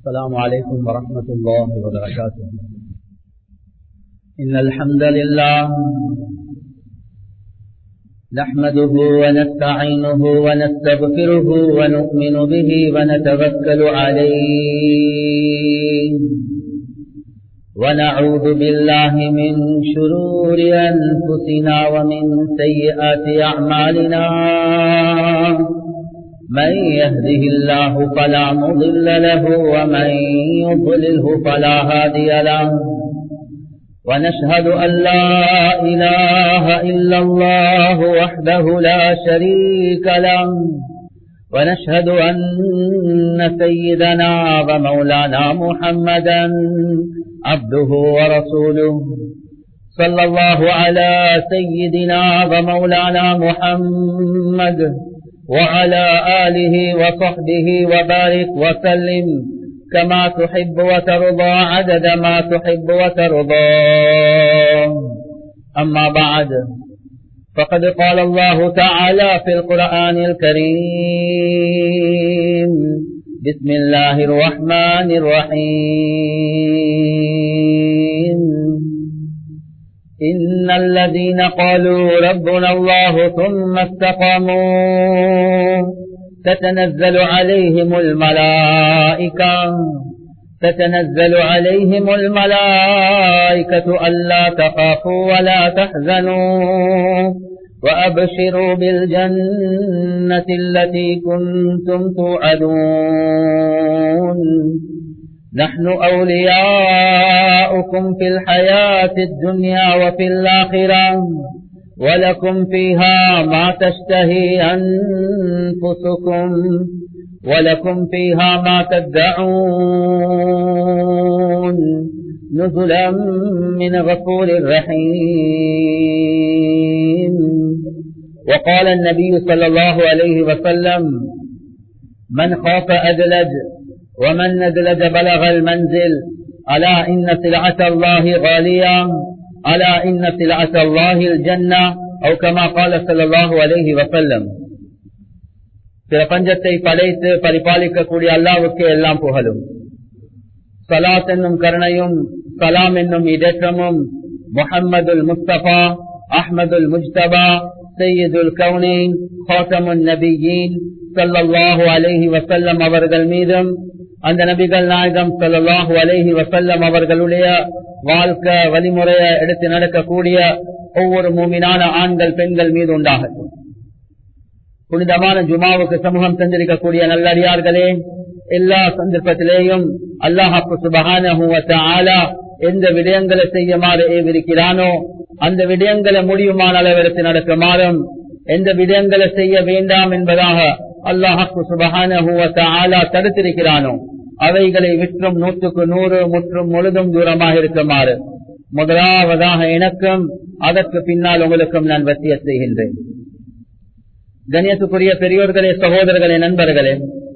السلام عليكم ورحمة الله وبركاته إن الحمد لله نحمده ونستعينه ونستغفره ونؤمن به ونتوكل عليه ونعوذ بالله من شرور أنفسنا ومن سيئات أعمالنا من يهده الله فلا مضل له ومن يضلله فلا هادي له ونشهد أن لا إله إلا الله وحده لا شريك له ونشهد أن سيدنا ومولانا محمدا عبده ورسوله صلى الله على سيدنا ومولانا محمد وعلى آله وصحبه وبارك وسلم كما تحب وترضى عدد ما تحب وترضى أما بعد فقد قال الله تعالى في القرآن الكريم بسم الله الرحمن الرحيم إن الذين قالوا ربنا الله ثم استقاموا تتنزل عليهم الملائكة تتنزل عليهم الملائكة ألا تخافوا ولا تحزنوا وأبشروا بالجنة التي كنتم توعدون نحن أولياؤكم في الحياة الدنيا وفي الآخرة ولكم فيها ما تشتهي أنفسكم ولكم فيها ما تدعون نزلا من غفور رحيم وقال النبي صلى الله عليه وسلم من خاف أدلج ومن ندلج بلغ المنزل ألا إن سلعة الله غالية ألا إن سلعة الله الجنة أو كما قال صلى الله عليه وسلم பிரபஞ்சத்தை படைத்து பரிபாலிக்கக்கூடிய அல்லாவுக்கு எல்லாம் புகழும் சலாத் என்னும் கருணையும் சலாம் என்னும் இடற்றமும் முஹம்மதுல் முஸ்தபா அஹ்மதுல் முஜ்தபா சையதுல் கவுனின் ஹோசமுன் நபியின் சல்லாஹூ அலஹி வசல்லம் அவர்கள் மீதும் அந்த நபிகள் நாயகம் சல்லாஹூ அலஹி வசல்லம் அவர்களுடைய வாழ்க்கை வழிமுறையை எடுத்து நடக்கக்கூடிய ஒவ்வொரு மூமினான ஆண்கள் பெண்கள் மீது உண்டாகட்டும் புனிதமான ஜுமாவுக்கு சமூகம் தந்திருக்கக்கூடிய நல்லடியார்களே எல்லா சந்தர்ப்பத்திலேயும் அல்லாஹாக்கு சுபகான எந்த விடயங்களை செய்யுமாறு ஏவிருக்கிறானோ அந்த விடயங்களை முடியுமான அளவெடுத்து நடக்குமாறும் எந்த விடயங்களை செய்ய வேண்டாம் என்பதாக அல்லாஹாக்கு சுபகான தடுத்திருக்கிறானோ அவைகளை விற்றும் நூற்றுக்கு நூறு முற்றும் முழுதும் தூரமாக இருக்குமாறு முதலாவதாக எனக்கும் அதற்கு பின்னால் உங்களுக்கும் நான் வசிய செய்கின்றேன் கணியத்துக்குரிய பெரியோர்களே சகோதரர்களே நண்பர்களே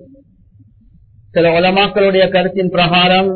சில உலமாக்களுடைய கருத்தின் பிரகாரம்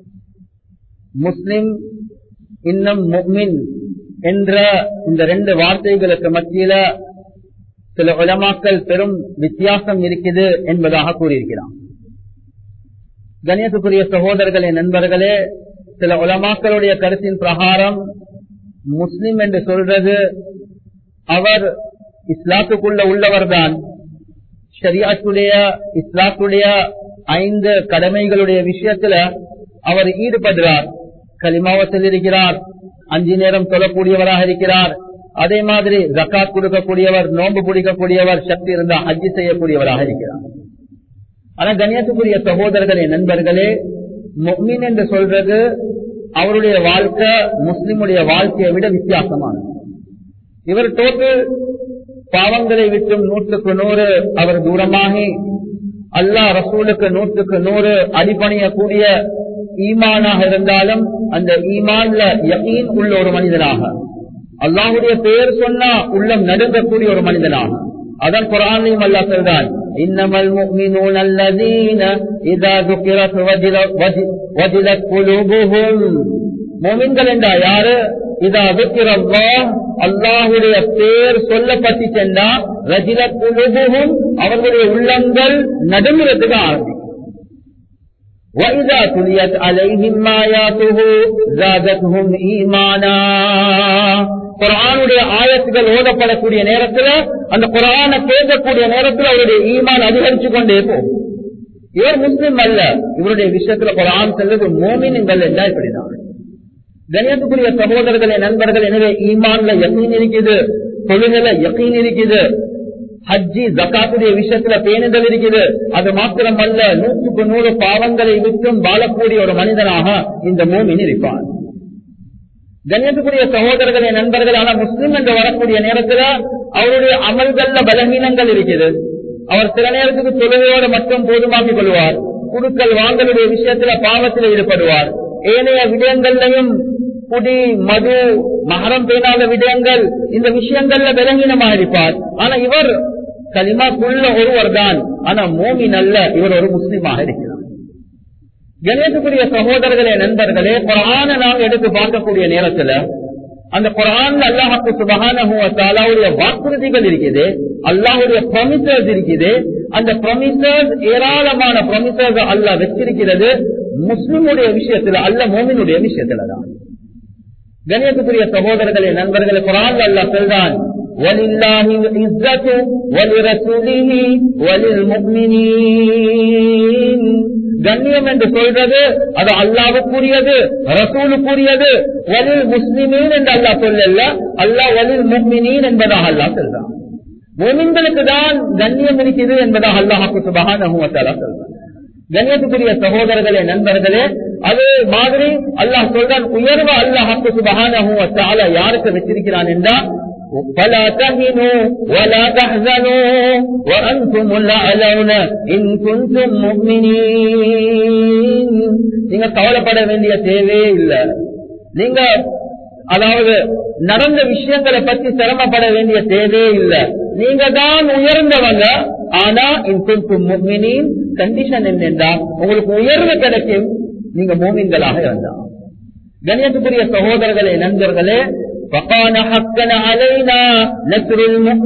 முஸ்லிம் இன்னும் முக்மின் என்ற இந்த ரெண்டு வார்த்தைகளுக்கு மத்தியில சில உலமாக்கள் பெரும் வித்தியாசம் இருக்குது என்பதாக கூறியிருக்கிறான் கணியத்துக்குரிய சகோதரர்களே நண்பர்களே சில உலமாக்களுடைய கருத்தின் பிரகாரம் முஸ்லிம் என்று சொல்றது அவர் இஸ்லாத்துக்குள்ள உள்ளவர்தான் ஷரியாத்துடைய இஸ்லாத்துடைய ஐந்து கடமைகளுடைய விஷயத்துல அவர் ஈடுபடுறார் களிமாவத்தில் இருக்கிறார் அஞ்சு நேரம் தொழக்கூடியவராக இருக்கிறார் அதே மாதிரி ஜக்காத் கொடுக்கக்கூடியவர் நோன்பு பிடிக்கக்கூடியவர் சக்தி இருந்தால் ஹஜ்ஜி செய்யக்கூடியவராக இருக்கிறார் ஆனா கண்ணியத்துக்குரிய சகோதரர்களே நண்பர்களே மொமின் என்று சொல்றது அவருடைய வாழ்க்கை முஸ்லிமுடைய வாழ்க்கையை விட வித்தியாசமானது இவர் டோட்டல் பாவங்களை விட்டும் நூற்றுக்கு நூறு அவர் தூரமாகி அல்லா ரசூலுக்கு நூற்றுக்கு நூறு அடிபணியக்கூடிய ஈமானாக இருந்தாலும் அந்த ஈமான்ல யகீன் உள்ள ஒரு மனிதனாக அல்லாஹுடைய பெயர் சொன்னா உள்ளம் நடுங்கக்கூடிய ஒரு மனிதனாக அதான் குரானையும் அல்லா சொல்றான் إنما المؤمنون الذين إذا ذكرت وجلت قلوبهم மோமின்கள் என்றா யாரு இதா விக்கிரவா அல்லாஹுடைய பேர் சொல்லப்பட்டு சென்றா ரஜில குழுவும் அவர்களுடைய உள்ளங்கள் நடுங்கிறதுக்கு ஆரம்பிக்கும் وَإِذَا تُلِيَتْ عَلَيْهِمْ آيَاتُهُ زَادَتْهُمْ إِيمَانًا குரானுடைய ஆயத்துகள் ஓதப்படக்கூடிய நேரத்துல அந்த குரானை கேட்கக்கூடிய நேரத்துல அவருடைய ஈமான் அதிகரிச்சு கொண்டே போகும் இவர் முஸ்லிம் அல்ல இவருடைய விஷயத்துல குரான் செல்வது மோமின் என்பது என்றா இப்படிதான் கணியத்துக்குரிய சகோதரர்களே நண்பர்கள் எனவே ஈமான்ல யக்கீன் இருக்குது தொழுகல யக்கீன் இருக்குது ஹஜ்ஜி ஜக்காத்துடைய விஷயத்துல பேணுதல் இருக்குது அது மாத்திரம் அல்ல நூற்றுக்கு நூறு பாவங்களை விட்டும் வாழக்கூடிய ஒரு மனிதனாக இந்த மூமின் இருப்பான் கண்ணியத்துக்குரிய சகோதரர்களே நண்பர்கள் ஆனா முஸ்லிம் என்று வரக்கூடிய நேரத்துல அவருடைய அமல்கள்ல பலகீனங்கள் இருக்குது அவர் சில நேரத்துக்கு தொழுகையோடு மட்டும் போதுமாக்கிக் கொள்வார் குடுக்கல் வாங்கலுடைய விஷயத்துல பாவத்தில் ஈடுபடுவார் ஏனைய விடயங்கள்லையும் குடி மது மகரம் பேணாத விடயங்கள் இந்த விஷயங்கள்ல பலகீனமாக இருப்பார் ஆனா இவர் கலிமாக்குள்ள ஒருவர் தான் ஆனா மோமின் அல்ல இவர் ஒரு முஸ்லிமாக இருக்கிறார் கணேசக்குரிய சகோதரர்களே நண்பர்களே குரான நாம் எடுத்து பார்க்கக்கூடிய நேரத்துல அந்த குரான் அல்லாஹாக்கு சுபகானுடைய வாக்குறுதிகள் இருக்குது அல்லாஹுடைய ப்ரொமிசர்ஸ் இருக்குது அந்த ப்ரொமிசர்ஸ் ஏராளமான ப்ரொமிசர்ஸ் அல்லாஹ் வச்சிருக்கிறது முஸ்லிமுடைய விஷயத்துல அல்ல மோமினுடைய விஷயத்துல தான் கணேசக்குரிய சகோதரர்களே நண்பர்களே குரான் அல்லாஹ் சொல்றான் ولله العزة ولرسوله وللمؤمنين கண்ணியம் என்று சொல்றது அது அல்லாவுக்குரியது ரசூலுக்குரியது வலில் முஸ்லிமீன் என்று அல்லாஹ் சொல்லல அல்லாஹ் வலில் முக்மினீன் என்பதாக அல்லாஹ் சொல்றான் மோமின்களுக்கு தான் கண்ணியம் இருக்குது என்பதாக அல்லாஹாக்கு சுபகான சொல்றான் கண்ணியத்துக்குரிய சகோதரர்களே நண்பர்களே அது மாதிரி அல்லாஹ் சொல்றான் உயர்வு அல்லாஹாக்கு சுபகான யாருக்கு வச்சிருக்கிறான் என்றால் فلا تهنوا ولا تحزنوا وأنتم الأعلون إن كنتم مؤمنين நீங்க கவலைப்பட வேண்டிய தேவையே இல்லை நீங்க அதாவது நடந்த விஷயங்களை பத்தி சிரமப்பட வேண்டிய தேவையே இல்லை நீங்க தான் உயர்ந்தவங்க ஆனா இன்குன்கும் முக்மினின் கண்டிஷன் என்னென்றா உங்களுக்கு உயர்வு கிடைக்கும் நீங்க மூமின்களாக இருந்தா கணியத்துக்குரிய சகோதரர்களே நண்பர்களே وقال حقا علينا نصر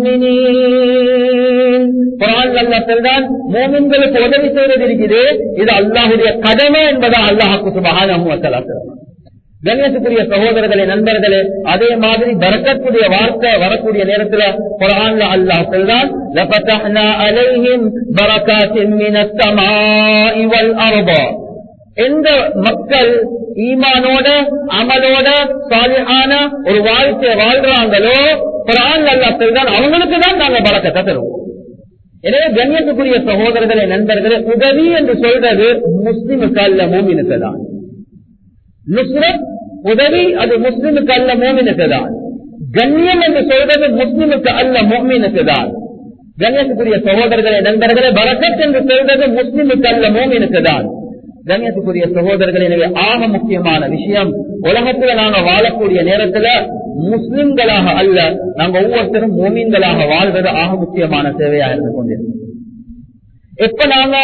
المؤمنين குரான் அல்லா சொல்றான் மோமின்களுக்கு உதவி செய்வது இருக்குது இது அல்லாஹுடைய கடமை என்பதா அல்லாஹுக்கு சுபகான கண்ணியத்துக்குரிய சகோதரர்களே நண்பர்களே அதே மாதிரி பரக்கத்துடைய வார்த்தை வரக்கூடிய நேரத்துல குரான்ல அல்லாஹ் சொல்றான் لَفَتَحْنَا عَلَيْهِمْ بَرَكَاتٍ مِّنَ السَّمَاءِ وَالْأَرْضِ எந்த மக்கள் ஈமானோட அமலோட சாலிஹான ஒரு வாழ்க்கையை வாழ்றாங்களோ குரான் அல்லா சொல்றான் அவங்களுக்கு தான் நாங்க பழக்கத்தை தருவோம் எனவே கண்ணியத்துக்குரிய சகோதரர்களே நண்பர்களே உதவி என்று சொல்றது முஸ்லிமுக்கு அல்ல மூமினுக்கு தான் நுஸ்ரத் உதவி அது முஸ்லிமுக்கு அல்ல மூமினுக்கு தான் கண்ணியம் என்று சொல்றது முஸ்லிமுக்கு அல்ல மூமினுக்கு தான் கண்ணியத்துக்குரிய சகோதரர்களே நண்பர்களே பரக்கத் என்று சொல்றது முஸ்லிமுக்கு அல்ல மூமினுக்கு தான் கண்ணியத்துக்குரிய சகோதரர்கள் எனவே ஆக முக்கியமான விஷயம் உலகத்துல நாங்க வாழக்கூடிய நேரத்துல முஸ்லிம்களாக அல்ல நாங்க ஒவ்வொருத்தரும் மோமீன்களாக வாழ்வது ஆக முக்கியமான சேவையாக இருந்து கொண்டிருக்கோம் எப்ப நாங்க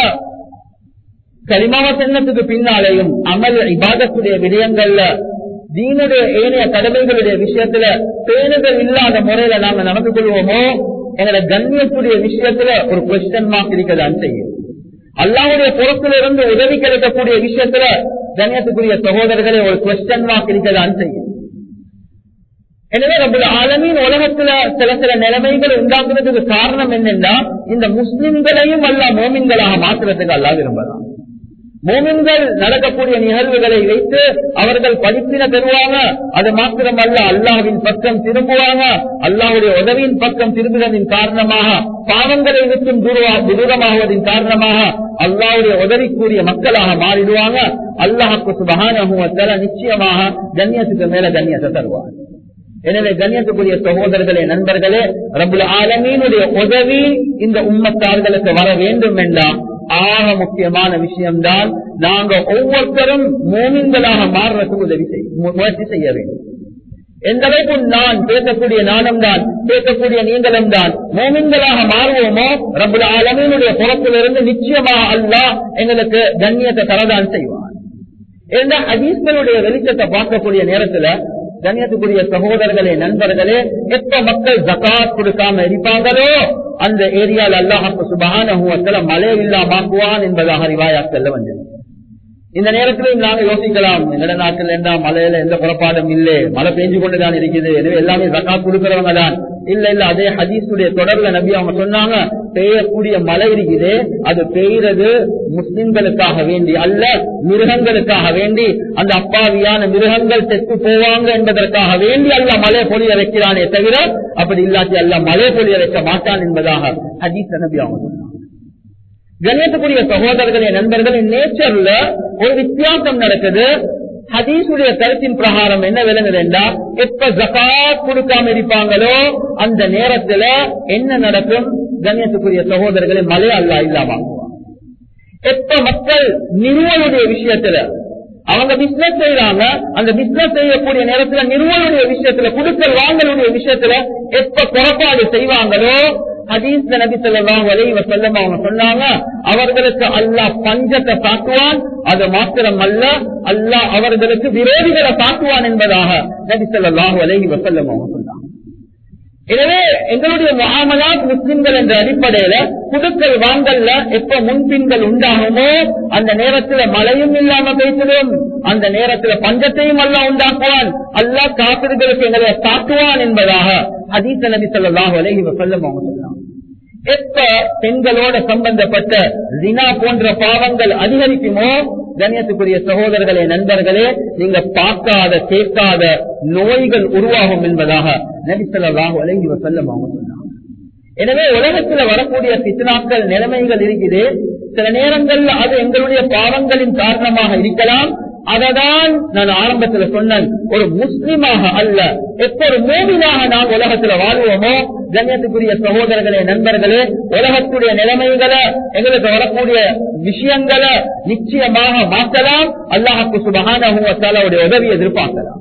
கரிமாவ சென்னத்துக்கு பின்னாலேயும் அமல் இபாதத்துடைய விடயங்கள்ல தீனுடைய ஏனைய கடமைகளுடைய விஷயத்துல பேணுதல் இல்லாத முறையில நாங்க நடந்து கொள்வோமோ எங்களோட கண்ணியத்துடைய விஷயத்துல ஒரு கொஸ்டன் மார்க் இருக்கதான் செய்யும் அல்லாவுடைய புறத்துல இருந்து உதவி கிடைக்கக்கூடிய விஷயத்துல கண்ணியத்துக்குரிய சகோதரர்களை ஒரு கொஸ்டன் மார்க் இருக்கதான் செய்யும் எனவே நம்முடைய ஆலமின் உலகத்துல சில சில நிலைமைகள் உண்டாக்குறதுக்கு காரணம் என்னன்னா இந்த முஸ்லிம்களையும் அல்ல மோமின்களாக மாற்றுறதுக்கு அல்லா விரும்பலாம் மோமின்கள் நடக்கக்கூடிய நிகழ்வுகளை வைத்து அவர்கள் படிப்பின பெறுவாங்க அது மாத்திரமல்ல அல்லாவின் பக்கம் திரும்புவாங்க அல்லாவுடைய உதவியின் பக்கம் திரும்புவதன் காரணமாக பாவங்களை விட்டும் தூரமாகுவதன் காரணமாக அல்லாவுடைய உதவிக்கூடிய மக்களாக மாறிடுவாங்க அல்லாஹுக்கு சுபகான நிச்சயமாக கண்ணியத்துக்கு மேல கண்ணியத்தை தருவார் எனவே கண்ணியத்துக்குரிய சகோதரர்களே நண்பர்களே ரபுல் ஆலமீனுடைய உதவி இந்த உம்மத்தார்களுக்கு வர வேண்டும் என்றால் ஆக முக்கியமான விஷயம்தான் நாங்க ஒவ்வொருத்தரும் மோமின்களாக மாறுறதுக்கு உதவி செய்ய முயற்சி செய்ய வேண்டும் எந்த அளவுக்கு நான் பேசக்கூடிய நானும் தான் பேசக்கூடிய நீங்களும் தான் மோமின்களாக மாறுவோமோ ரபுல் ஆலமீனுடைய புறத்திலிருந்து நிச்சயமாக அல்லா எங்களுக்கு கண்ணியத்தை தரதான் செய்வான் எந்த அதீஸ்களுடைய வெளிச்சத்தை பார்க்கக்கூடிய நேரத்துல கண்ணியத்துக்குரிய சகோதரர்களே நண்பர்களே எப்ப மக்கள் ஜக்காத் கொடுக்காம இருப்பாங்களோ அந்த ஏரியாவில் அல்லாஹாக்கு சுபகான மழை இல்லாமாக்குவான் என்பதாக ரிவாயாக்கல்ல வந்தது இந்த நேரத்திலும் நாங்க யோசிக்கலாம் எங்கட நாட்டில் என்ன மழையில எந்த புறப்பாடும் இல்லை மழை பெஞ்சு கொண்டுதான் இருக்குது எனவே எல்லாமே ஜக்காத் கொடுக்கிறவங்க தான் இல்ல இல்ல அதே ஹதீஸுடைய தொடர்ல நபி அவங்க சொன்னாங்க பெய்யக்கூடிய மழை இருக்குது அது பெய்யறது முஸ்லிம்களுக்காக வேண்டி அல்ல மிருகங்களுக்காக வேண்டி அந்த அப்பாவியான மிருகங்கள் செத்து போவாங்க என்பதற்காக வேண்டி அல்ல மழை பொழிய வைக்கிறானே தவிர அப்படி இல்லாட்டி அல்ல மழை பொழிய வைக்க மாட்டான் என்பதாக ஹதீஸ் நபி அவங்க சொன்னாங்க கண்ணியத்துக்குரிய சகோதரர்களே நண்பர்களே நேச்சர்ல ஒரு வித்தியாசம் நடக்குது ஹதீசுடைய கருத்தின் பிரகாரம் என்ன விளங்குதுண்டா எப்ப ஜகாத் கொடுக்காம இருப்பாங்களோ அந்த நேரத்துல என்ன நடக்கும் கண்ணியத்துக்குரிய சகோதரர்களே மழை அல்லா இல்லாம எப்ப மக்கள் நிறுவனுடைய விஷயத்துல அவங்க பிசினஸ் செய்யறாங்க அந்த பிசினஸ் செய்யக்கூடிய நேரத்துல நிறுவனுடைய விஷயத்துல குடுக்கல் வாங்கலுடைய விஷயத்துல எப்ப குறைபாடு செய்வாங்களோ ஹதீஸ் நபி சொல்லலாம் வலைவ செல்லம் அவங்க சொன்னாங்க அவர்களுக்கு அல்லாஹ் பஞ்சத்தை தாக்குவான் அது மாத்திரம் அல்ல அல்லாஹ் அவர்களுக்கு விரோதிகளை தாக்குவான் என்பதாக நபி சொல்லலாம் வலைவ செல்லம் அவங்க சொன்னாங்க எனவே எங்களுடைய முகாமலாத் முஸ்லிம்கள் என்ற அடிப்படையில குடுக்கல் வாங்கல்ல எப்ப முன்பின்கள் உண்டாகுமோ அந்த நேரத்துல மழையும் இல்லாம பேசிடும் அந்த நேரத்துல பஞ்சத்தையும் அல்ல உண்டாக்குவான் அல்லா காப்பிர்களுக்கு எங்களை தாக்குவான் என்பதாக ஹதீஸ் நபி சொல்லாஹ் அலஹி வசல்லம் அவங்க சொன்னாங்க எப்ப பெண்களோட சம்பந்தப்பட்ட ரினா போன்ற பாவங்கள் அதிகரிக்குமோ கண்ணியத்துக்குரிய சகோதரர்களே நண்பர்களே நீங்க பார்க்காத கேட்காத நோய்கள் உருவாகும் என்பதாக நபிசல்லாஹு அலங்கி வசல்லம் அவங்க சொன்னாங்க எனவே உலகத்துல வரக்கூடிய பித்னாக்கள் நிலைமைகள் இருக்குது சில நேரங்கள்ல அது எங்களுடைய பாவங்களின் காரணமாக இருக்கலாம் அததான் நான் ஆரம்பத்துல சொன்னேன் ஒரு முஸ்லிமாக அல்ல எப்ப ஒரு மூவினாக நாம் உலகத்துல வாழ்வோமோ கண்ணியத்துக்குரிய சகோதரர்களே நண்பர்களே உலகத்துடைய நிலைமைகளை எங்களுக்கு வரக்கூடிய விஷயங்களை நிச்சயமாக மாற்றலாம் அல்லாஹுக்கு சுபகான உதவி எதிர்பார்க்கலாம்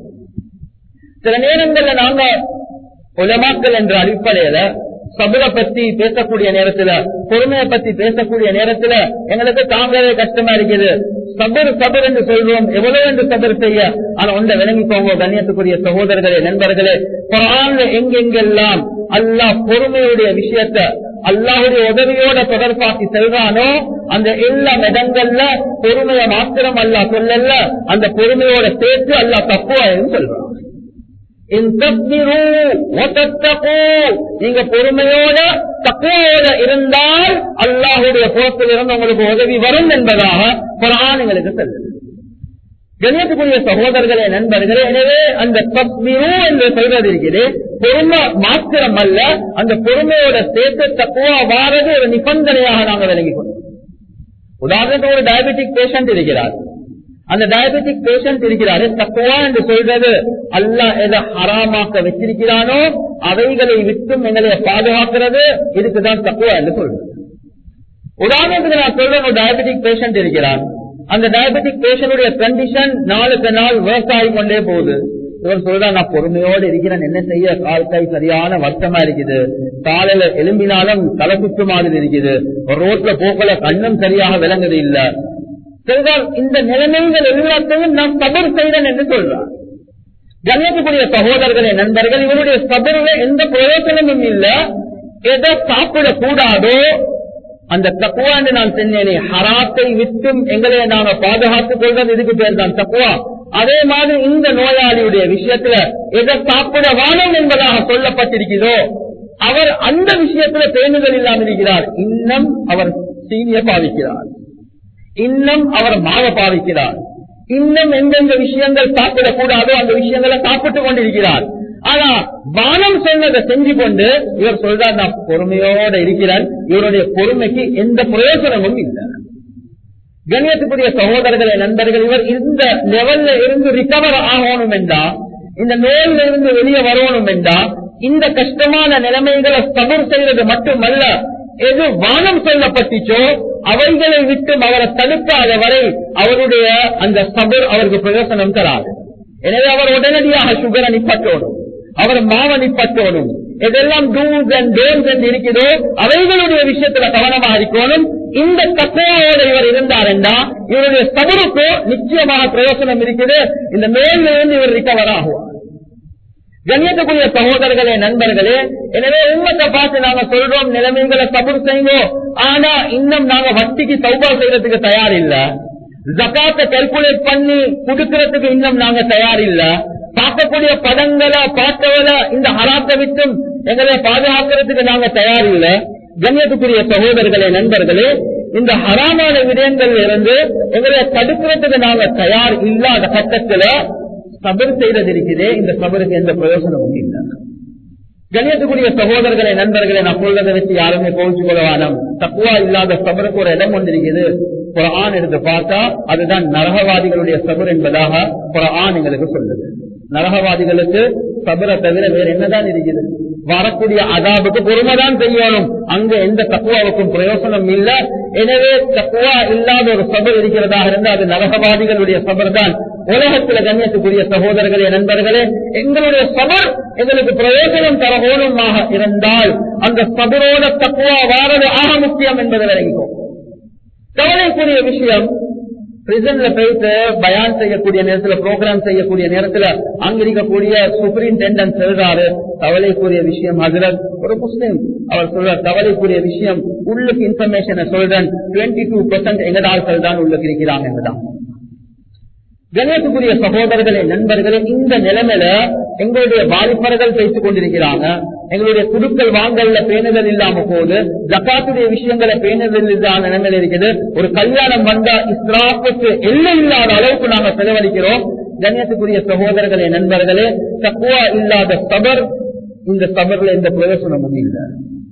சில நேரங்கள்ல நாங்க உலமாக்கள் என்ற அடிப்படையில சபுரை பத்தி பேசக்கூடிய நேரத்துல பொறுமையை பத்தி பேசக்கூடிய நேரத்துல எங்களுக்கு தாங்கவே கஷ்டமா இருக்குது சபர் சபர் என்று சொல்றோம் எவ்வளவு என்று சபர் செய்ய ஆனா ஒன்றை விளங்கிக்கோங்க கண்ணியத்துக்குரிய சகோதரர்களே நண்பர்களே குரான்ல எங்கெங்கெல்லாம் அல்லாஹ் பொறுமையுடைய விஷயத்த அல்லாஹுடைய உதவியோட தொடர்பாக்கி செல்றானோ அந்த எல்லா இடங்கள்ல பொறுமையை மாத்திரம் அல்லா சொல்லல அந்த பொறுமையோட சேர்த்து அல்லா தப்புவா சொல்றான் நீங்க பொறுமையோட தக்குவோட இருந்தால் அல்லாஹுடைய புறத்தில் இருந்து உங்களுக்கு உதவி வரும் என்பதாக குரான் எங்களுக்கு சொல்லுது கணியத்துக்குரிய சகோதரர்களே நண்பர்களே எனவே அந்த தப்மிரு என்று சொல்றது இருக்குது பொறுமை மாத்திரம் அல்ல அந்த பொறுமையோட சேர்த்து தக்குவா வாரது ஒரு நிபந்தனையாக நாங்கள் விளங்கிக் கொண்டோம் உதாரணத்துக்கு ஒரு டயபெட்டிக் பேஷண்ட் இருக்கிறார் அந்த டயபெட்டிக் பேஷண்ட் இருக்கிறாரு தக்குவா என்று சொல்றது அல்ல எதை ஹராமாக்க வச்சிருக்கிறானோ அவைகளை விட்டும் எங்களை பாதுகாக்கிறது இதுக்குதான் தக்குவா என்று சொல்றது உதாரணத்துக்கு நான் சொல்றேன் ஒரு டயபெட்டிக் பேஷண்ட் இருக்கிறார் அந்த டயபெட்டிக் பேஷண்டுடைய கண்டிஷன் நாளுக்கு நாள் ஒர்க் ஆகி கொண்டே போகுது இவர் சொல்றா நான் பொறுமையோடு இருக்கிறேன் என்ன செய்ய கால் கை சரியான வருத்தமா இருக்குது காலையில எலும்பினாலும் தலை சுற்று மாதிரி இருக்குது ரோட்ல போக்கல கண்ணும் சரியாக விளங்குது இல்ல சொல்றால் இந்த நிலைமைகள் எல்லாத்தையும் நான் சபர் செய்தேன் என்று சொல்றார் கண்ணியத்துக்குரிய சகோதரர்களே நண்பர்கள் இவருடைய சபரில எந்த பிரயோஜனமும் இல்ல எதை சாப்பிடக்கூடாதோ அந்த தக்குவா என்று நான் சொன்னேனே ஹராத்தை விட்டும் எங்களை நாம பாதுகாத்துக் கொள்வது இதுக்கு பேர் தான் தக்குவா அதே மாதிரி இந்த நோயாளியுடைய விஷயத்துல எதை சாப்பிட வாழும் என்பதாக சொல்லப்பட்டிருக்கிறதோ அவர் அந்த விஷயத்துல பேணுதல் இல்லாமல் இருக்கிறார் இன்னும் அவர் சீனிய பாவிக்கிறார் இன்னும் அவர் மாவ பாவிக்கிறார் இன்னும் எந்தெந்த விஷயங்கள் சாப்பிடக்கூடாதோ அந்த விஷயங்களை சாப்பிட்டுக் கொண்டிருக்கிறார் ஆனா வானம் சொன்னதை செஞ்சு கொண்டு இவர் சொல்றார் நான் பொறுமையோட இருக்கிறேன் இவருடைய பொறுமைக்கு எந்த பிரயோஜனமும் இல்லை கண்ணியத்துக்குரிய சகோதரர்களே நண்பர்கள் இவர் இந்த லெவல்ல இருந்து ரிகவர் ஆகணும் என்றா இந்த நோயில இருந்து வெளியே வரணும் என்றா இந்த கஷ்டமான நிலைமைகளை சபர் செய்வது மட்டுமல்ல எது வானம் சொல்லப்பட்டுச்சோ அவைகளை விட்டு அவரை தடுக்காத வரை அவருடைய அந்த சபர் அவருக்கு பிரயோசனம் தராது எனவே அவர் உடனடியாக சுகரை நிப்பட்டோடும் அவர் மாவ நிப்பட்டோடும் எதெல்லாம் டூஸ் அண்ட் டோன்ஸ் என்று இருக்கிறதோ அவைகளுடைய விஷயத்துல கவனமாக இருக்கணும் இந்த தக்குவோட இவர் இருந்தார் என்றா இவருடைய சபருக்கு நிச்சயமாக பிரயோசனம் இருக்குது இந்த நோயிலிருந்து இவர் ரிகவர் ஆகுவார் கண்ணியத்துக்குரிய சகோதரர்களே நண்பர்களே எனவே உண்மத்தை பார்த்து நாங்க சொல்றோம் நிலைமைகளை சபுர் செய்வோம் ஆனா இன்னும் நாங்க வட்டிக்கு சௌபா செய்யறதுக்கு தயார் இல்ல ஜக்காத்தை கால்குலேட் பண்ணி கொடுக்கறதுக்கு இன்னும் நாங்க தயார் இல்ல பார்க்கக்கூடிய படங்களை பார்த்தவரை இந்த ஹராத்தை விட்டும் எங்களை பாதுகாக்கிறதுக்கு நாங்க தயார் இல்ல கண்ணியத்துக்குரிய சகோதரர்களே நண்பர்களே இந்த ஹராமான விடயங்கள்ல இருந்து எங்களை தடுக்கிறதுக்கு நாங்க தயார் இல்லாத கட்டத்துல சபர் செய்யறது இருக்குதே இந்த சபருக்கு எந்த பிரயோசனமும் இல்லை கணியத்துக்குரிய சகோதரர்களை நண்பர்களை நான் சொல்றதை வச்சு யாருமே கோவிச்சு கொள்ளவானம் தக்குவா இல்லாத சபருக்கு ஒரு இடம் ஒன்று இருக்குது குரான் எடுத்து பார்த்தா அதுதான் நரகவாதிகளுடைய சபர் என்பதாக குரான் எங்களுக்கு சொல்லுது நரகவாதிகளுக்கு சபரை தவிர வேற என்னதான் இருக்குது வரக்கூடிய அதாபுக்கு பொறுமைதான் செய்யணும் அங்க எந்த தக்குவாவுக்கும் பிரயோசனம் இல்ல எனவே தக்குவா இல்லாத ஒரு சபர் இருக்கிறதாக இருந்தால் அது நரகவாதிகளுடைய சபர் தான் உலகத்துல கண்ணியத்துக்குரிய சகோதரர்களே நண்பர்களே எங்களுடைய சபர் எங்களுக்கு பிரயோஜனம் தரகோணமாக இருந்தால் அந்த சபரோட தக்குவா வாரது ஆக முக்கியம் என்பதை விளங்கிக்கும் கவலைக்குரிய விஷயம் பிரிசன்ல போயிட்டு பயான் செய்யக்கூடிய நேரத்துல ப்ரோக்ராம் செய்யக்கூடிய நேரத்துல அங்க இருக்கக்கூடிய சூப்பரிண்டென்டன்ட் சொல்றாரு கவலைக்குரிய விஷயம் ஹசரத் ஒரு முஸ்லிம் அவர் சொல்றார் கவலைக்குரிய விஷயம் உள்ளுக்கு இன்ஃபர்மேஷனை சொல்றேன் டுவெண்ட்டி டூ பெர்சென்ட் எங்கட ஆட்கள் தான் உள்ளுக்கு இருக்கிறாங்க என்பதான் கணேசுக்குரிய சகோதரர்களே நண்பர்களே இந்த நிலைமையில எங்களுடைய வாலிபர்கள் பேசிக் கொண்டிருக்கிறாங்க எங்களுடைய குடுக்கல் வாங்கல்ல பேணுதல் இல்லாம போது ஜக்காத்துடைய விஷயங்களை பேணுதல் இல்லாத நிலைமையில இருக்குது ஒரு கல்யாணம் வந்தா இஸ்லாத்துக்கு எல்லை இல்லாத அளவுக்கு நாங்க செலவழிக்கிறோம் கண்ணியத்துக்குரிய சகோதரர்களே நண்பர்களே தக்குவா இல்லாத சபர் இந்த சபர்ல எந்த பிரயோசனமும் இல்லை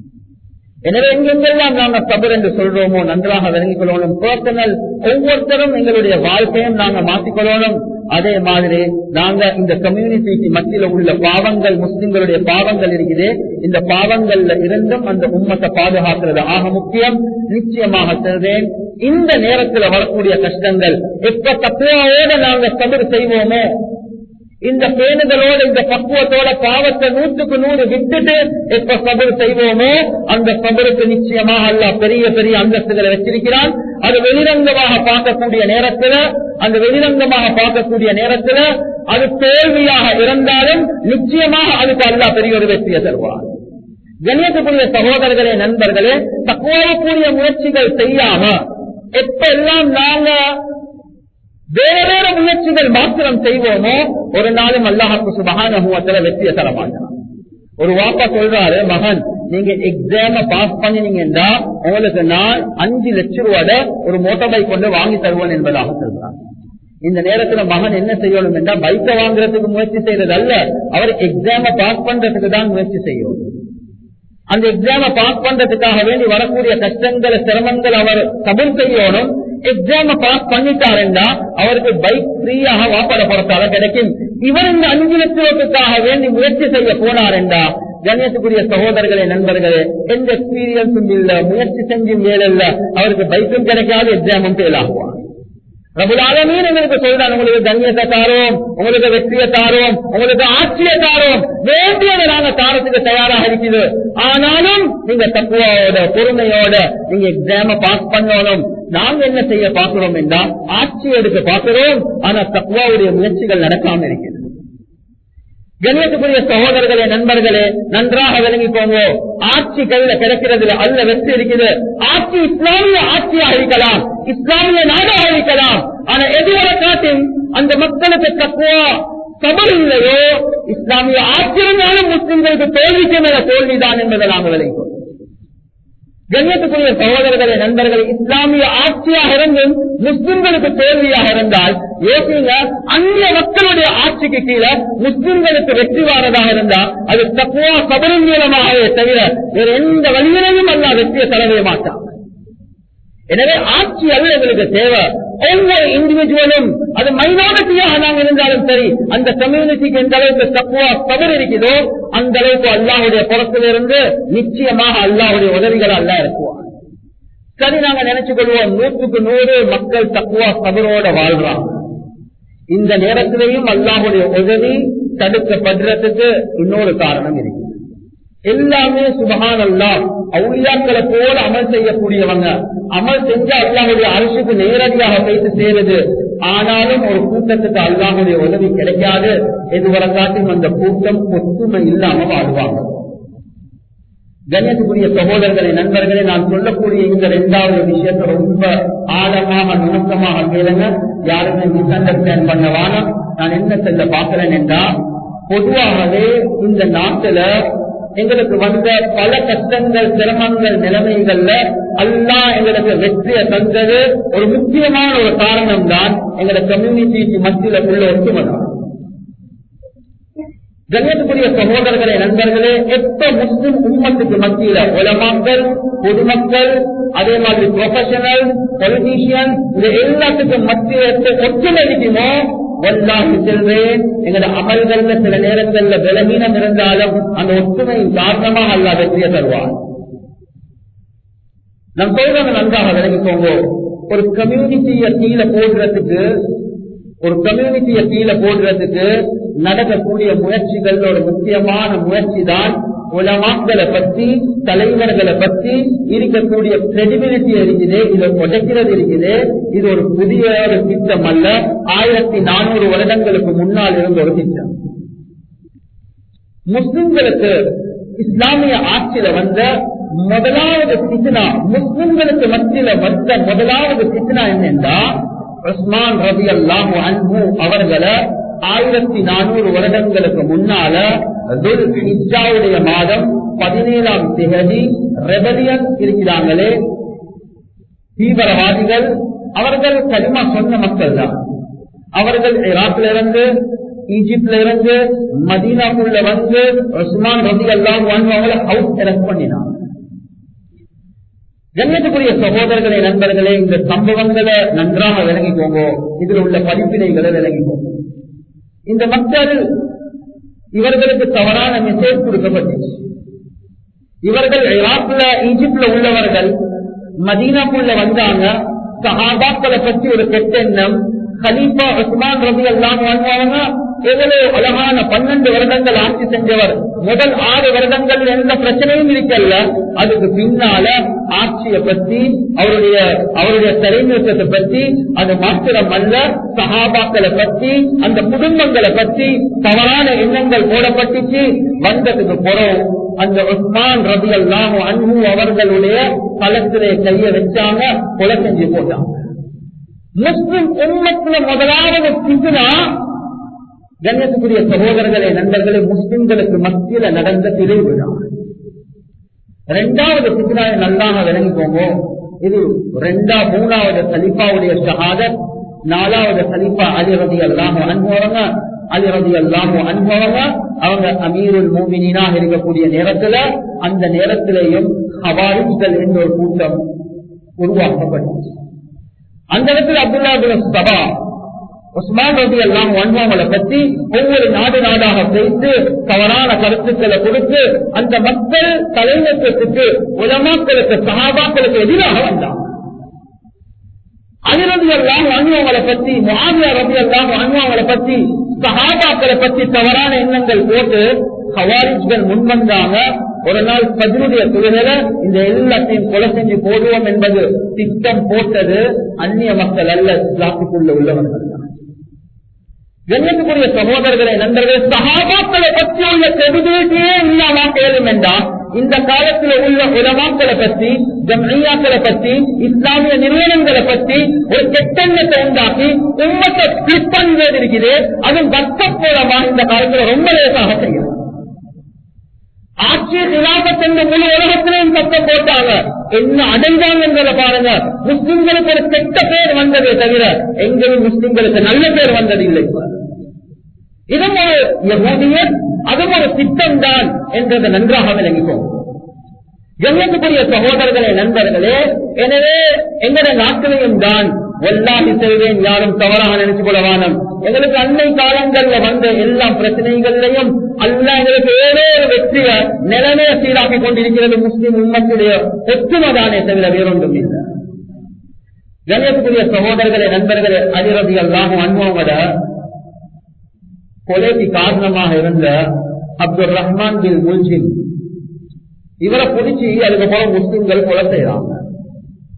எனவே எங்கெங்கெல்லாம் நாங்க சபர் என்று சொல்றோமோ நன்றாக விளங்கிக் கொள்ளணும் பர்சனல் ஒவ்வொருத்தரும் எங்களுடைய வாழ்க்கையும் நாங்க மாற்றிக்கொள்ளணும் அதே மாதிரி நாங்க இந்த கம்யூனிட்டிக்கு மத்தியில உள்ள பாவங்கள் முஸ்லிம்களுடைய பாவங்கள் இருக்குது இந்த பாவங்கள்ல இருந்தும் அந்த உம்மத்தை பாதுகாக்கிறது ஆக முக்கியம் நிச்சயமாக சொல்றேன் இந்த நேரத்தில் வரக்கூடிய கஷ்டங்கள் எப்ப தத்துவோட நாங்க சபர் செய்வோமோ இந்த பேணுதலோட இந்த பக்குவத்தோட பாவத்தை நூற்றுக்கு நூறு விட்டுட்டு எப்ப சபர் செய்வோமோ அந்த சபருக்கு நிச்சயமாக அல்ல பெரிய பெரிய அந்தஸ்துகளை வச்சிருக்கிறான் அது வெளிரங்கமாக பார்க்கக்கூடிய நேரத்துல அந்த வெளிரங்கமாக பார்க்கக்கூடிய நேரத்துல அது தோல்வியாக இருந்தாலும் நிச்சயமாக அதுக்கு அல்ல பெரிய ஒரு வெற்றியை தருவார் கணியத்துக்குரிய சகோதரர்களே நண்பர்களே தக்குவக்கூடிய முயற்சிகள் செய்யாம எப்ப எல்லாம் நாங்க வேற வேற முயற்சிகள் மாத்திரம் செய்வோமோ ஒரு நாளும் அல்லாஹாக்கு சுபகான வெற்றியை தர மாட்டான் ஒரு வாப்பா சொல்றாரு மகன் நீங்க எக்ஸாம பாஸ் பண்ணினீங்கன்னா உங்களுக்கு நான் அஞ்சு லட்சம் ரூபாய் ஒரு மோட்டார் பைக் கொண்டு வாங்கி தருவேன் என்பதாக சொல்றார் இந்த நேரத்துல மகன் என்ன செய்யணும் என்றா பைக்கை வாங்குறதுக்கு முயற்சி செய்யறது அல்ல அவர் எக்ஸாம பாஸ் பண்றதுக்கு தான் முயற்சி செய்யணும் அந்த எக்ஸாம பாஸ் பண்றதுக்காக வேண்டி வரக்கூடிய கஷ்டங்கள் சிரமங்கள் அவர் கபல் செய்யணும் எக்ஸாம பாஸ் பண்ணிட்டாருன்னா அவருக்கு பைக் ஃப்ரீயாக வாப்பாட பொறுத்தால கிடைக்கும் இவர் இந்த அஞ்சு லட்சத்துக்காக வேண்டி முயற்சி செய்ய போனாருண்டா கணேசக்குரிய சகோதரர்களே நண்பர்களே எந்த எக்ஸ்பீரியன்ஸும் இல்ல முயற்சி செஞ்சும் வேலை இல்ல அவருக்கு பைக்கும் கிடைக்காது எக்ஸாமும் ஃபெயில் ஆகுவான் பிரபுலாலமீன் எங்களுக்கு சொல்றான் உங்களுக்கு கண்ணியத்தை தாரோம் உங்களுக்கு வெற்றியை தாரோம் உங்களுக்கு ஆட்சியை தாரோம் வேண்டியதை நாங்க தாரத்துக்கு தயாராக இருக்குது ஆனாலும் நீங்க தக்குவாவோட பொறுமையோட நீங்க எக்ஸாம பாஸ் பண்ணணும் நாங்க என்ன செய்ய பார்க்கிறோம் என்றால் ஆட்சி எடுக்க பார்க்கிறோம் ஆனா தக்குவாவுடைய முயற்சிகள் நடக்காம இருக்குது கணியத்துக்குரிய சகோதரர்களே நண்பர்களே நன்றாக விளங்கிக்கோங்க ஆட்சி கையில கிடைக்கிறதுல அல்ல வெற்றி இருக்குது ஆட்சி இஸ்லாமிய ஆட்சியாக இருக்கலாம் இஸ்லாமிய நாடாக இருக்கலாம் ஆனா எதுவரை காட்டும் அந்த மக்களுக்கு தக்குவா சபல் இல்லையோ இஸ்லாமிய ஆட்சி இருந்தாலும் முஸ்லிம்களுக்கு தோல்விக்கு மேல தோல்விதான் என்பதை நாங்கள் விளைவிக்கிறோம் கண்ணியத்துக்குரிய சகோதரர்களே நண்பர்கள் இஸ்லாமிய ஆட்சியாக இருந்தும் முஸ்லிம்களுக்கு தோல்வியாக இருந்தால் யோசிங்க அந்நிய மக்களுடைய ஆட்சிக்கு கீழே முஸ்லிம்களுக்கு வெற்றி வாரதாக இருந்தால் அது தக்குவா சபரின் மூலமாகவே தவிர வேற எந்த வழியிலையும் அல்ல வெற்றியை தரவே மாட்டான் எனவே ஆட்சி அல்ல எங்களுக்கு தேவை ஒவ்வொரு இண்டிவிஜுவலும் அது மைனாரிட்டியாக நாங்கள் இருந்தாலும் சரி அந்த கம்யூனிட்டிக்கு எந்த அளவுக்கு தப்புவா தவறு இருக்குதோ அந்த அளவுக்கு அல்லாஹுடைய புறத்திலிருந்து நிச்சயமாக அல்லாஹுடைய உதவிகள் அல்ல இருக்குவார் சரி நாங்க நினைச்சு கொள்வோம் நூற்றுக்கு நூறு மக்கள் தக்குவா தவறோட வாழ்றாங்க இந்த நேரத்திலேயும் அல்லாஹுடைய உதவி தடுக்கப்படுறதுக்கு இன்னொரு காரணம் இருக்கு எல்லாமே சுபகான் அல்லா அவுளியாக்களை போல அமல் செய்யக்கூடியவங்க அமல் செஞ்சு அல்லாஹுடைய அரசுக்கு நேரடியாக பேசி சேருது ஆனாலும் ஒரு கூட்டத்துக்கு அல்லாஹுடைய உதவி கிடைக்காது இதுவரை காட்டும் அந்த கூட்டம் ஒத்துமை இல்லாம வாழ்வாங்க கண்ணியத்துக்குரிய சகோதரர்களை நண்பர்களே நான் சொல்லக்கூடிய இந்த இரண்டாவது விஷயத்தை ரொம்ப ஆழமாக நுணுக்கமாக கேளுங்க யாருமே மிஸ் அண்டர்ஸ்டாண்ட் பண்ண வேணாம் நான் என்ன சொல்ல பார்க்கிறேன் என்றா பொதுவாகவே இந்த நாட்டுல எங்களுக்கு வந்த பல கஷ்டங்கள் சிரமங்கள் நிலைமைகள்ல அல்லா எங்களுக்கு வெற்றியை தந்தது ஒரு முக்கியமான ஒரு காரணம் தான் எங்களோட கம்யூனிட்டிக்கு மத்தியில உள்ள ஒற்றுமை தான் கண்ணியத்துக்குரிய சகோதரர்களே நண்பர்களே எப்ப முஸ்லிம் உம்மத்துக்கு மத்தியில உலமாக்கள் பொதுமக்கள் அதே மாதிரி ப்ரொஃபஷனல் பொலிட்டீஷியன் இது எல்லாத்துக்கும் மத்தியில எப்ப ஒற்றுமை இருக்குமோ வல்லாஹி செல்வேன் எங்களோட அமல்கள்ல சில நேரங்கள்ல பலவீனம் இருந்தாலும் அந்த ஒற்றுமையின் காரணமாக அல்லா வெற்றியை தருவார் நம் சொல்றதை நன்றாக விளங்கிக்கோங்க ஒரு கம்யூனிட்டிய கீழே போடுறதுக்கு ஒரு கம்யூனிட்டிய கீழே போடுறதுக்கு நடக்கக்கூடிய முயற்சிகள் ஒரு முக்கியமான முயற்சி தான் உலமாக்களை பத்தி தலைவர்களை பத்தி இருக்கக்கூடிய கிரெடிபிலிட்டி இருக்குது இது உடைக்கிறது இருக்குது இது ஒரு புதிய ஒரு திட்டம் அல்ல ஆயிரத்தி நானூறு வருடங்களுக்கு முன்னால் இருந்த ஒரு திட்டம் முஸ்லிம்களுக்கு இஸ்லாமிய ஆட்சியில வந்த முதலாவது சித்னா முஸ்லிம்களுக்கு மத்தியில வந்த முதலாவது சித்னா என்னென்றா உஸ்மான் ரபி அல்லாஹு அன்பு அவர்களை ஆயிரத்தி நானூறு வருடங்களுக்கு முன்னால ஹிஜாவுடைய மாதம் பதினேழாம் திகதி ரெபலியன் இருக்கிறாங்களே தீவிரவாதிகள் அவர்கள் கடிமா சொன்ன மக்கள் தான் அவர்கள் ஈராக்ல இருந்து ஈஜிப்ட்ல இருந்து மதீனாக்குள்ள வந்து உஸ்மான் ரபி அல்லாம் அவங்களை ஹவுஸ் எலக்ட் பண்ணினாங்க கண்ணியத்துக்குரிய சகோதரர்களே நண்பர்களே இந்த சம்பவங்களை நன்றாக விளங்கிக்கோங்க இதுல உள்ள படிப்பினைகளை விளங்கிக்கோங்க இந்த மக்கள் இவர்களுக்கு தவறான மெசேஜ் கொடுக்கப்பட்டுச்சு இவர்கள் ஈராக்ல ஈஜிப்ட்ல உள்ளவர்கள் மதீனாக்குள்ள வந்தாங்க சஹாபாக்களை பற்றி ஒரு கெட்ட எண்ணம் ஹலீஃபா உஸ்மான் ரபி எல்லாம் வாழ்வாங்க எவ்வளவு அழகான பன்னெண்டு வருடங்கள் ஆட்சி செஞ்சவர் முதல் ஆறு வருடங்கள் எந்த பிரச்சனையும் இருக்கல்ல அதுக்கு பின்னால ஆட்சியை பத்தி அவருடைய அவருடைய தலைமைத்துவத்தை பத்தி அது மாத்திரம் அல்ல சகாபாக்களை பத்தி அந்த குடும்பங்களை பத்தி தவறான எண்ணங்கள் போடப்பட்டுச்சு வந்ததுக்கு பிறகு அந்த உஸ்மான் ரபி அல்லாம் அன்பு அவர்களுடைய களத்திலே கைய வச்சாங்க கொலை செஞ்சு போட்டாங்க முஸ்லிம் உண்மத்துல முதலாவது சிந்துனா கண்ணியத்துக்குரிய சகோதரர்களே நண்பர்களே முஸ்லிம்களுக்கு மத்தியில நடந்த பிரிவுதான் ரெண்டாவது சித்னாவை நல்லாக விளங்கிக்கோங்க இது ரெண்டா மூணாவது சலிஃபாவுடைய ஷஹாதத் நாலாவது சலிஃபா அலி ரதி அல்லாம அனுபவங்க அலி ரதி அல்லாம அனுபவங்க அவங்க அமீருல் மூமினாக இருக்கக்கூடிய நேரத்துல அந்த நேரத்திலேயும் ஹவாரிகள் என்ற ஒரு கூட்டம் உருவாக்கப்பட்டுச்சு அந்த இடத்துல அப்துல்லா சபா உஸ்மான் ரபி எல்லாம் வன்மங்களை பற்றி ஒவ்வொரு நாடு நாடாக பேசி தவறான கருத்துக்களை கொடுத்து அந்த மக்கள் தலைமைத்துவத்துக்கு உலமாக்களுக்கு சகாபாக்களுக்கு எதிராக வந்தாங்க அதிரதி எல்லாம் அனுபவங்களை பற்றி மாவியா ரபி எல்லாம் அனுபவங்களை பற்றி சகாபாக்களை பற்றி தவறான எண்ணங்கள் போட்டு ஹவாரிஜ்கள் முன்வந்தாங்க ஒரு நாள் பதிலுடைய தொழுகையில இந்த எல்லாத்தையும் கொலை செஞ்சு போடுவோம் என்பது திட்டம் போட்டது அந்நிய மக்கள் அல்ல இஸ்லாத்துக்குள்ள உள்ளவர்கள் தான் கண்ணியத்துக்குரிய சகோதரர்களை நண்பர்கள் சகாபாக்களை பற்றி உள்ள கிரெடிபிலிட்டியே இல்லாம கேளும் என்றால் இந்த காலத்தில் உள்ள உலமாக்களை பற்றி ஜம்ஐயாக்களை பற்றி இஸ்லாமிய நிறுவனங்களை பற்றி ஒரு கெட்டெண்ணத்தை உண்டாக்கி உண்மத்தை ஸ்பிளிட் பண்ணுவது இருக்குது அது வர்க்கப்பூலமாக இந்த காலத்தில் ரொம்ப லேசாக செய்யும் ஆட்சி கிலாபத் என்ற முழு உலகத்திலையும் சத்தம் போட்டாங்க என்ன அடைந்தாங்க என்பதை பாருங்க முஸ்லிம்களுக்கு ஒரு கெட்ட பேர் வந்ததே தவிர எங்கேயும் முஸ்லிம்களுக்கு நல்ல பேர் வந்தது இல்லை இதுவும் ஒரு யகூதியர் அதுவும் ஒரு திட்டம் தான் என்றதை நன்றாக விளங்கிக்கோம் கண்ணியத்துக்குரிய சகோதரர்களே நண்பர்களே எனவே எங்களுடைய நாட்டிலையும் தான் ஒல்லாகி செய்வேன் யாரும் தவறாக நினைச்சு கொள்ளவானம் எங்களுக்கு அன்னை காலங்கள்ல வந்த எல்லா பிரச்சனைகள்லையும் அல்ல எங்களுக்கு ஏதோ ஒரு வெற்றிய நிலைமைய சீராக்கி கொண்டிருக்கிறது முஸ்லிம் உண்மத்துடைய ஒற்றுமைதானே தவிர வேறொன்றும் இல்லை கண்ணியத்துக்குரிய சகோதரர்களே நண்பர்களே அதிரதி அல்லாமல் அன்பவங்கள கொலைக்கு காரணமாக இருந்த அப்துல் ரஹ்மான் பில் முல்ஜின் இவரை பிடிச்சி அதுக்கப்புறம் முஸ்லிம்கள் கொலை செய்யறாங்க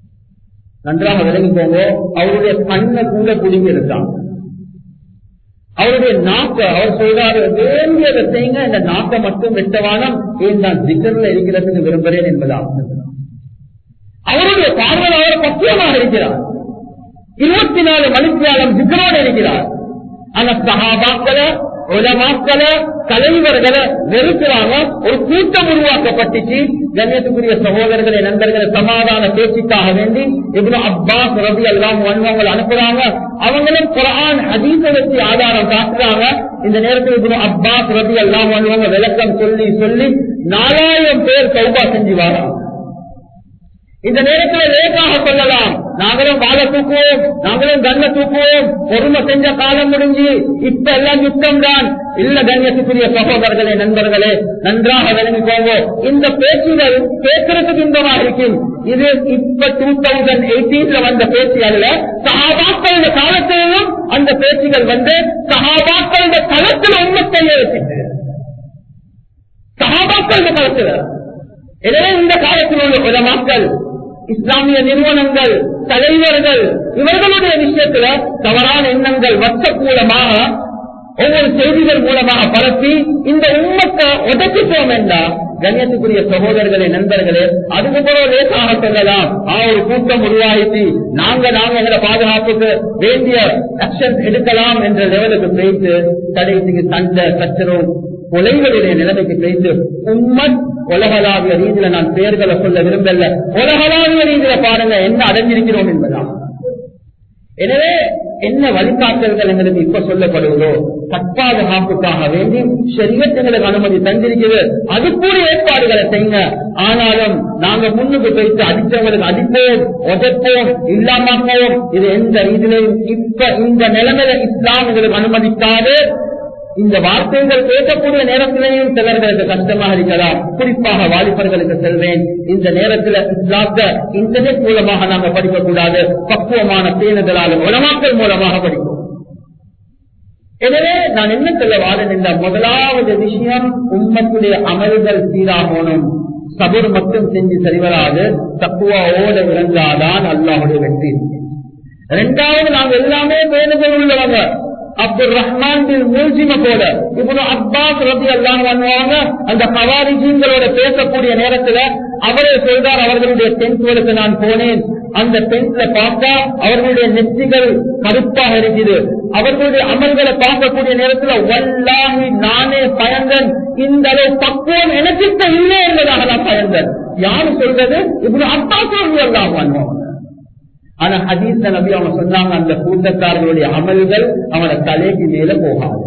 நன்றாக விளங்கிக்கோங்க அவருடைய கண்ணை கூட குடுங்கி இருக்காங்க அவருடைய நாக்க அவர் சொல்றாரு வேண்டியதை செய்யுங்க இந்த நாக்கை மட்டும் வெட்டவானம் ஏன் நான் ஜிக்கர்ல இருக்கிறதுக்கு விரும்புகிறேன் என்பதாக அவருடைய பார்வையாளர் பத்தியமாக இருக்கிறார் இருபத்தி நாலு மணித்தியாலம் ஜிக்கரோடு இருக்கிறார் அந்த சகாபாக்களை உலமாக்களை தலைவர்களை வெறுக்கிறாங்க ஒரு கூட்டம் உருவாக்கப்பட்டுச்சு கண்ணியத்துக்குரிய சகோதரர்களை நண்பர்களை சமாதான பேச்சுக்காக வேண்டி இவ்வளவு அப்பாஸ் ரபி எல்லாம் வன்வங்களை அனுப்புறாங்க அவங்களும் குரான் அதீத வச்சு ஆதாரம் காட்டுறாங்க இந்த நேரத்தில் இவ்வளவு அப்பாஸ் ரபி எல்லாம் வன்வங்க விளக்கம் சொல்லி சொல்லி நாலாயிரம் பேர் சௌபா செஞ்சு வராங்க இந்த நேரத்தில் லேசாக சொல்லலாம் நாங்களும் வாழை தூக்குவோம் நாங்களும் கண்ணை தூக்குவோம் பொறுமை செஞ்ச காலம் முடிஞ்சு இப்ப எல்லாம் யுத்தம் தான் இல்ல கண்ணியத்துக்குரிய சகோதரர்களே நண்பர்களே நன்றாக விளங்கிக்கோங்க இந்த பேச்சுகள் பேசுறதுக்கு இன்பமா இருக்கும் இது இப்ப டூ தௌசண்ட் எயிட்டீன்ல வந்த பேச்சு அல்ல சகாபாக்களோட காலத்திலும் அந்த பேச்சுகள் வந்து சகாபாக்களோட களத்தில் உண்மத்தையே வச்சுட்டு சகாபாக்களோட களத்துல எனவே இந்த காலத்தில் உள்ள பல மக்கள் இஸ்லாமிய நிறுவனங்கள் தலைவர்கள் இவர்களுடைய விஷயத்துல தவறான எண்ணங்கள் வட்ட மூலமாக ஒவ்வொரு செய்திகள் மூலமாக பரப்பி இந்த உண்மத்தை உதச்சிட்டோம் என்றா கண்ணியத்துக்குரிய சகோதரர்களே நண்பர்களே அதுக்கு பிறகு லேசாக சொல்லலாம் ஆ ஒரு கூட்டம் உருவாகிச்சு நாங்க நாங்க எங்களை பாதுகாப்புக்கு வேண்டிய ஆக்ஷன் எடுக்கலாம் என்ற லெவலுக்கு போயிட்டு கடைசிக்கு சண்டை சச்சரவு கொலைகளுடைய நிலைமைக்கு பேசி உம்மத் உலகளாவிய ரீதியில நான் பெயர்களை சொல்ல விரும்பல உலகளாவிய ரீதியில பாருங்க என்ன அடைஞ்சிருக்கிறோம் என்பதா எனவே என்ன வழிகாட்டல்கள் எங்களுக்கு இப்ப சொல்லப்படுவதோ தற்பாதுகாப்புக்காக வேண்டி சரியத்துங்களுக்கு அனுமதி தந்திருக்கிறது அதுக்குரிய ஏற்பாடுகளை செய்யுங்க ஆனாலும் நாங்க முன்னுக்கு போயிட்டு அடித்தவங்களுக்கு அடிப்போம் உதைப்போம் இல்லாமப்போம் இது எந்த ரீதியிலையும் இப்ப இந்த நிலைமையில இஸ்லாம் எங்களுக்கு அனுமதிக்காது இந்த வார்த்தைகள் கேட்கக்கூடிய நேரத்திலேயும் சிலர்களுக்கு கஷ்டமாக இருக்கலாம் குறிப்பாக வாலிபர்களுக்கு செல்வேன் இந்த நேரத்தில் இஸ்லாத்த இன்டர்நெட் மூலமாக நாங்க படிக்கக்கூடாது பக்குவமான பேணுதலால் உலமாக்கள் மூலமாக படிப்போம் எனவே நான் என்ன சொல்ல வாரேன் என்ற முதலாவது விஷயம் உண்மத்துடைய அமல்கள் சீராகணும் சபர் மட்டும் செஞ்சு சரிவராது தக்குவாவோட இருந்தாதான் அல்லாஹுடைய வெற்றி இரண்டாவது நாங்க எல்லாமே பேணுதல் உள்ளவங்க அப்துல் ரஹ்மான் பின் மூல்ஜிம போல இவ்வளவு அப்பாஸ் ரபி எல்லாம் பண்ணுவாங்க அந்த கவாரிஜீங்களோட பேசக்கூடிய நேரத்துல அவரே சொல்றார் அவர்களுடைய டென்த்களுக்கு நான் போனேன் அந்த டென்த்ல பார்த்தா அவர்களுடைய நெற்றிகள் கருப்பாக இருக்குது அவர்களுடைய அமல்களை பார்க்கக்கூடிய நேரத்துல வல்லாஹி நானே பயந்தன் இந்த அளவு பக்குவம் எனக்கு இல்லை என்பதாக நான் பயந்தன் யாரு சொல்றது இவ்வளவு அப்பாஸ் ரபி எல்லாம் பண்ணுவாங்க ஆனா ஹதீஸ் நபி அவங்க சொன்னாங்க அந்த கூட்டத்தார்களுடைய அமல்கள் அவனோட தலைக்கு மேல போகாது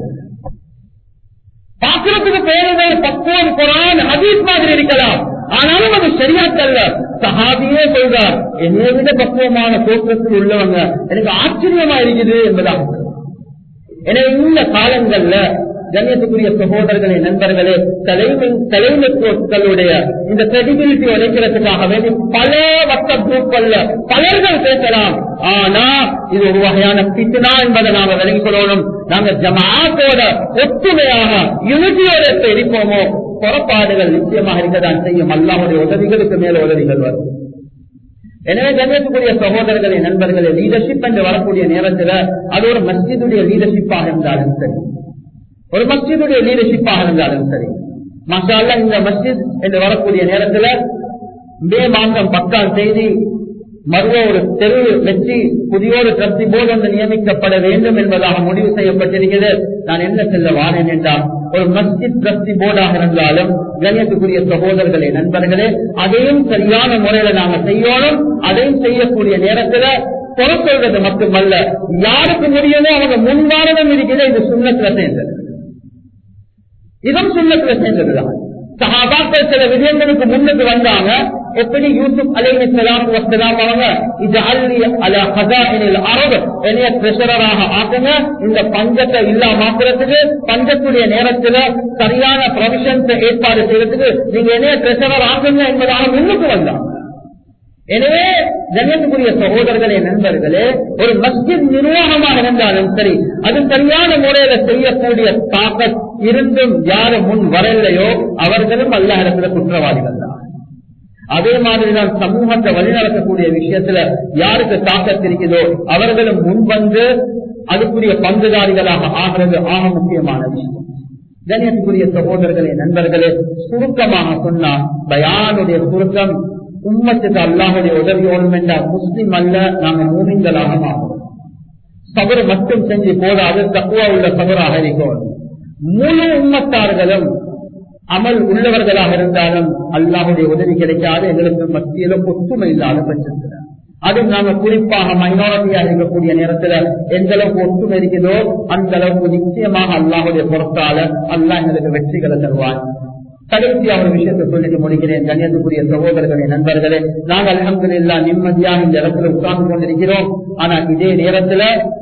பாக்குறதுக்கு பேருகள் பக்குவம் குரான் ஹதீஸ் மாதிரி இருக்கலாம் ஆனாலும் அது சரியாக்கல்ல சஹாபியே சொல்றார் என்னை விட பக்குவமான தோற்றத்தில் உள்ளவங்க எனக்கு ஆச்சரியமா இருக்குது என்பதாக எனவே இந்த காலங்கள்ல கண்ணியத்துக்குரிய சகோதரர்களே நண்பர்களே தலைமை தலைமைத்துவங்களுடைய இந்த கிரெடிபிலிட்டி உடைக்கிறதுக்காக வேண்டி பல வட்ட குரூப்கள்ல பலர்கள் பேசலாம் ஆனா இது ஒரு வகையான பிட்டுனா என்பதை நாங்க விளங்கிக் கொள்ளணும் நாங்க ஜமாத்தோட ஒற்றுமையாக யூனிட்டியோட இருப்போமோ புறப்பாடுகள் நிச்சயமாக இருக்கதான் செய்யும் அல்லாவுடைய உதவிகளுக்கு மேல உதவிகள் வரும் எனவே கண்ணியத்துக்குரிய சகோதரர்களே நண்பர்களே லீடர்ஷிப் என்று வரக்கூடிய நேரத்துல அது ஒரு மஸ்ஜிதுடைய லீடர்ஷிப்பாக இருந்தாலும் சரி ஒரு மஸ்ஜிதுடைய லீடர்ஷிப்பாக இருந்தாலும் சரி மசாலா இந்த மஸ்ஜித் என்று வரக்கூடிய நேரத்துல மே மாதம் பத்தாம் தேதி மறுவ ஒரு தெரு வெற்றி புதியோடு டிரஸ்டி போர்டு வந்து நியமிக்கப்பட வேண்டும் என்பதாக முடிவு செய்யப்பட்டிருக்கிறது நான் என்ன செல்ல வானேன் என்றால் ஒரு மஸ்ஜித் டிரஸ்டி போர்டாக இருந்தாலும் கண்ணியத்துக்குரிய சகோதரர்களே நண்பர்களே அதையும் சரியான முறையில நாங்க செய்யணும் அதையும் செய்யக்கூடிய நேரத்துல குறை சொல்றது மட்டுமல்ல யாருக்கு முடியுமோ அவங்க முன்வாரதம் இருக்கிற இந்த சுண்ணத்துல சேர்ந்தது இதும் சுண்ணத்துல சேர்ந்ததுதான் சகாபாக்கள் சில விஜயங்களுக்கு முன்னுக்கு வந்தாங்க எப்படி யூசுப் அலைஹி ஸலாத்து வஸலாம் அவங்க இது அள்ளி அல ஹஸாயினில் அரபு என்னைய ட்ரெஷரராக ஆக்குங்க இந்த பஞ்சத்தை இல்லாமக்கிறதுக்கு பஞ்சத்துடைய நேரத்துல சரியான ப்ரொவிஷன்ஸ் ஏற்பாடு செய்யறதுக்கு நீங்க என்னைய ட்ரெஷரர் ஆக்குங்க என்பதாக முன்னுக்கு வந்தாங்க எனவே ஜன்னத்துக்குரிய சகோதரர்களே நண்பர்களே ஒரு மஸ்ஜித் நிர்வாகமாக இருந்தாலும் சரி அது சரியான முறையில செய்யக்கூடிய தாக்கத் இருந்தும் யாரு முன் வரலையோ அவர்களும் அல்ல இடத்துல குற்றவாளிகள் தான் அதே மாதிரிதான் சமூகத்தை வழிநடத்தக்கூடிய விஷயத்துல யாருக்கு தாக்கத் இருக்குதோ அவர்களும் முன் வந்து அதுக்குரிய பங்குதாரிகளாக ஆகிறது ஆக முக்கியமான விஷயம் கணியத்துக்குரிய சகோதரர்களே நண்பர்களே சுருக்கமாக சொன்னா பயானுடைய சுருக்கம் உம்மத்துக்கு அல்லாஹுடைய உதவியோடும் என்றால் முஸ்லிம் அல்ல நாங்கள் மூமின்களாக மாறும் சபர் மட்டும் செஞ்சு போதாது தக்குவா உள்ள சபராக இருக்கோம் முழு உம்மத்தார்களும் அமல் உள்ளவர்களாக இருந்தாலும் அல்லாஹுடைய உதவி கிடைக்காது எங்களுக்கு மத்தியில ஒற்றுமை இல்லாத பட்சத்தில் அதுவும் நாங்க குறிப்பாக மைனாரிட்டியா இருக்கக்கூடிய நேரத்துல எந்த அளவுக்கு ஒற்றுமை இருக்குதோ அந்த அளவுக்கு நிச்சயமாக அல்லாஹுடைய பொறுத்தால அல்லாஹ் எங்களுக்கு வெற்றிகளை தருவார் கடைசியா ஒரு விஷயத்தை சொல்லிட்டு முடிக்கிறேன் கண்ணியத்துக்குரிய சகோதரர்களே நண்பர்களே நாங்கள் அலமது இல்லா நிம்மதியாக இந்த இடத்துல உட்கார்ந்து கொண்டிருக்கிறோம் ஆனா இதே நேரத்துல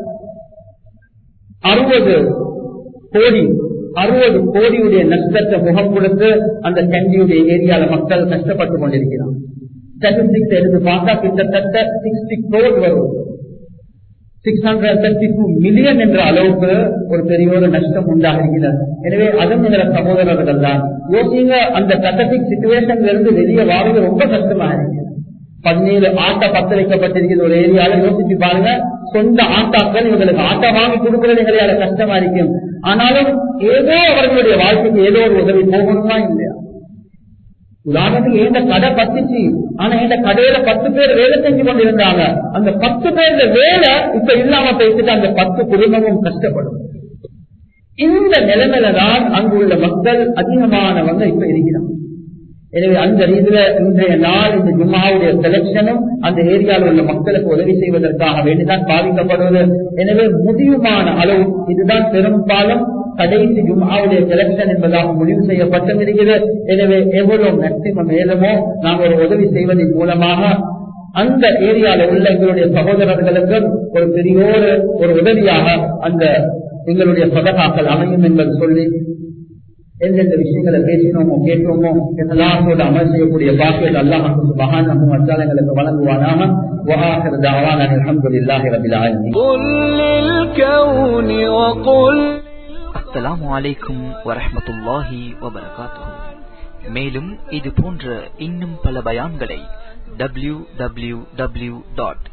அறுபது கோடி அறுபது கோடியுடைய நஷ்டத்தை முகம் கொடுத்து அந்த கண்டியுடைய ஏரியால மக்கள் கஷ்டப்பட்டு கொண்டிருக்கிறான் ஸ்டாட்டிஸ்டிக்ஸ் எடுத்து பார்த்தா கிட்டத்தட்ட சிக்ஸ்டி கோட் வரும் six hundred thirty two million என்ற அளவுக்கு ஒரு பெரிய ஒரு நஷ்டம் உண்டாக இருக்கிறது எனவே அதுவும் எங்களை சகோதரர்கள் தான் யோசிங்க அந்த பேத்தட்டிக் சுச்சுவேஷன்ல இருந்து வெளியே வாழ்வது ரொம்ப கஷ்டமாக இருக்கு பதினேழு ஆட்டா பத்த வைக்கப்பட்டிருக்கிற ஒரு ஏரியால யோசிச்சு பாருங்க சொந்த ஆட்டாக்கள் இவங்களுக்கு ஆட்டா வாங்கி கொடுக்கிறது எங்களையால கஷ்டமா இருக்கும் ஆனாலும் ஏதோ அவர்களுடைய வாழ்க்கைக்கு ஏதோ ஒரு உதவி போகணுமா இல்லையா உதாரணத்துக்கு எந்த கடை பத்துச்சு ஆனா எந்த கடையில பத்து பேர் வேலை செஞ்சு கொண்டிருந்தாங்க அந்த பத்து பேர்ல வேலை இப்ப இல்லாம பேசிட்டு அந்த பத்து குடும்பமும் கஷ்டப்படும் இந்த நிலைமையில தான் அங்குள்ள மக்கள் அதிகமானவங்க இப்ப இருக்கிறாங்க எனவே அந்த ரீதியில இன்றைய நாள் இந்த ஜும்மாவுடைய செலக்ஷனும் அந்த ஏரியாவில் உள்ள மக்களுக்கு உதவி செய்வதற்காக வேண்டிதான் பாதிக்கப்படுவது எனவே முடிவுமான அளவு இதுதான் பெரும்பாலும் கடைசி ஜும்மாவுடைய செலக்ஷன் என்பதாக முடிவு செய்யப்பட்டிருக்கிறது எனவே எவ்வளவு மேக்சிமம் ஏதமோ நாம் ஒரு உதவி செய்வதன் மூலமாக அந்த ஏரியாவில் உள்ள எங்களுடைய சகோதரர்களுக்கு ஒரு பெரியோரு ஒரு உதவியாக அந்த எங்களுடைய சதகாக்கள் அமையும் என்பது சொல்லி எந்தெந்த விஷயங்களை பேசினோமோ கேட்டோமோ எல்லாத்தோட அமல் செய்யக்கூடிய பாக்கியத்தை அல்லாஹ் மகானமும் அச்சாலங்களுக்கு வழங்குவானாக وآخر دعوانا الحمد لله رب العالمين قل للكون وقل அஸ்ஸலாமு அலைக்கும் வரஹ்மத்துல்லாஹி வபரகாத்துஹு மேலும் இது போன்ற இன்னும் பல பயான்களை W W W dot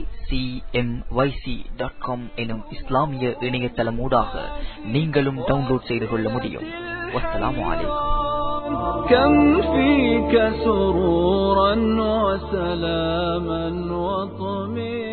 dot com எனும் இஸ்லாமிய இணையதளம் ஊடாக நீங்களும் டவுன்லோட் செய்து கொள்ள முடியும் வஸ்ஸலாமு அலைக்கும் كم فيك سرورا وسلاما وطمئنا